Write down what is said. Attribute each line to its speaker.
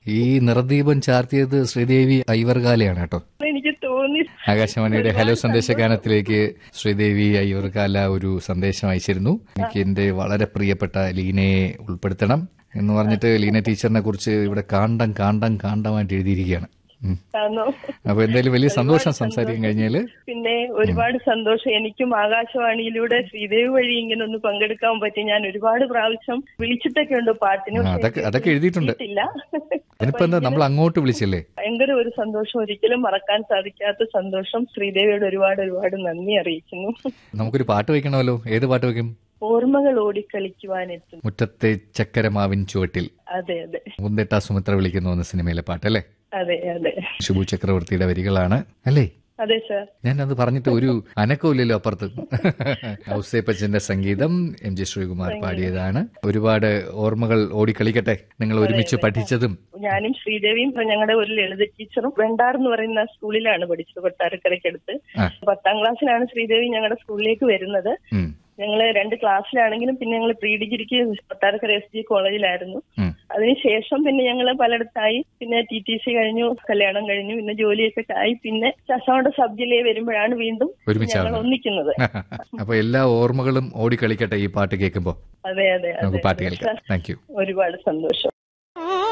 Speaker 1: ഈ നിറദീപം ചാർത്തിയത് ശ്രീദേവി ഐവർകാലയാണ് കേട്ടോ
Speaker 2: എനിക്ക് തോന്നി
Speaker 1: ആകാശവാണിയുടെ ഹലോ സന്ദേശഗാനത്തിലേക്ക് ശ്രീദേവി അയ്യവർകാല ഒരു സന്ദേശം അയച്ചിരുന്നു എനിക്ക് എന്റെ വളരെ പ്രിയപ്പെട്ട ലീനയെ ഉൾപ്പെടുത്തണം എന്ന് പറഞ്ഞിട്ട് ലീന ടീച്ചറിനെ കുറിച്ച് ഇവിടെ കാണ്ടം കാണ്ടം കാണ്ടമായിട്ട് എഴുതിയിരിക്കുകയാണ് ഉം.
Speaker 2: ആണോ
Speaker 1: അപ്പൊ എന്തായാലും വലിയ സന്തോഷം സംസാരിക്കാൻ കഴിഞ്ഞാല്
Speaker 2: പിന്നെ ഒരുപാട് സന്തോഷം എനിക്കും ആകാശവാണിയിലൂടെ ശ്രീദേവി വഴി ഇങ്ങനെ ഒന്ന് പങ്കെടുക്കാൻ പറ്റി ഞാൻ ഒരുപാട് പ്രാവശ്യം വിളിച്ചിട്ടൊക്കെ ഉണ്ട് പാട്ടിന്
Speaker 1: ആ, അതൊക്കെ അതൊക്കെ എഴുതിയിട്ടുണ്ട്
Speaker 2: കിട്ടിയിട്ടില്ല
Speaker 1: അതിനിപ്പോ എന്താ നമ്മൾ അങ്ങോട്ട് വിളിച്ചല്ലേ
Speaker 2: ഭയങ്കര ഒരു സന്തോഷം ഒരിക്കലും മറക്കാൻ സാധിക്കാത്ത സന്തോഷം ശ്രീദേവിയോട് ഒരുപാട് ഒരുപാട് നന്ദി അറിയിക്കുന്നു
Speaker 1: നമുക്കൊരു പാട്ട് വെക്കണമല്ലോ ഏത് പാട്ട് വെക്കും
Speaker 2: ഓർമ്മകൾ ഓടിക്കളിക്കുവാനെത്തും
Speaker 1: മുറ്റത്തെ ചക്കരമാവിൻ ചുവട്ടിൽ
Speaker 2: അതെ അതെ
Speaker 1: മുന്തേട്ട സുമിത്ര വിളിക്കുന്നു എന്ന സിനിമയിലെ പാട്ടല്ലേ
Speaker 2: അതെ അതെ
Speaker 1: ശുഭു ചക്രവർത്തിയുടെ വരികളാണ് അല്ലേ
Speaker 2: അതെ സാർ
Speaker 1: ഞാൻ അത് പറഞ്ഞിട്ട് ഒരു അനക്കമില്ലല്ലോ അപ്പുറത്ത് ഔസേപ്പച്ചന്റെ സംഗീതം എം ജി ശ്രീകുമാർ പാടിയതാണ് ഒരുപാട് ഓർമ്മകൾ ഓടിക്കളിക്കട്ടെ നിങ്ങൾ ഒരുമിച്ച് പഠിച്ചതും
Speaker 2: ഞാനും ശ്രീദേവിയും ഞങ്ങളുടെ ഒരു ലളിത ടീച്ചറും വെണ്ടാർ എന്ന് പറയുന്ന സ്കൂളിലാണ് പഠിച്ചത് കൊട്ടാരക്കരയ്ക്കടുത്ത്
Speaker 1: ആ.
Speaker 2: പത്താം ക്ലാസ്സിലാണ് ശ്രീദേവി ഞങ്ങളുടെ സ്കൂളിലേക്ക് വരുന്നത്
Speaker 1: ഉം,
Speaker 2: ഞങ്ങള് രണ്ട് ക്ലാസ്സിലാണെങ്കിലും പിന്നെ ഞങ്ങൾ പ്രീ ഡിഗ്രിക്ക് കൊട്ടാരക്കര എസ് ജി കോളേജിലായിരുന്നു
Speaker 1: ഉം.
Speaker 2: അതിനുശേഷം പിന്നെ ഞങ്ങൾ പലയിടത്തായി പിന്നെ ടി ടി സി കഴിഞ്ഞു കല്യാണം കഴിഞ്ഞു പിന്നെ ജോലിയൊക്കെ ആയി പിന്നെ ശാസ്താവിടെ സബ് ജില്ലയിൽ വരുമ്പോഴാണ് വീണ്ടും ഞങ്ങൾ
Speaker 1: ഒരുമിച്ചാണ്
Speaker 2: ഒന്നിക്കുന്നത്
Speaker 1: അപ്പൊ എല്ലാ ഓർമ്മകളും ഓടിക്കളിക്കട്ടെ ഈ പാട്ട് കേൾക്കുമ്പോ
Speaker 2: അതെ അതെ
Speaker 1: നമുക്ക്
Speaker 2: അതെ
Speaker 1: പാട്ട് കേൾക്കാം താങ്ക് യു
Speaker 2: ഒരുപാട് സന്തോഷം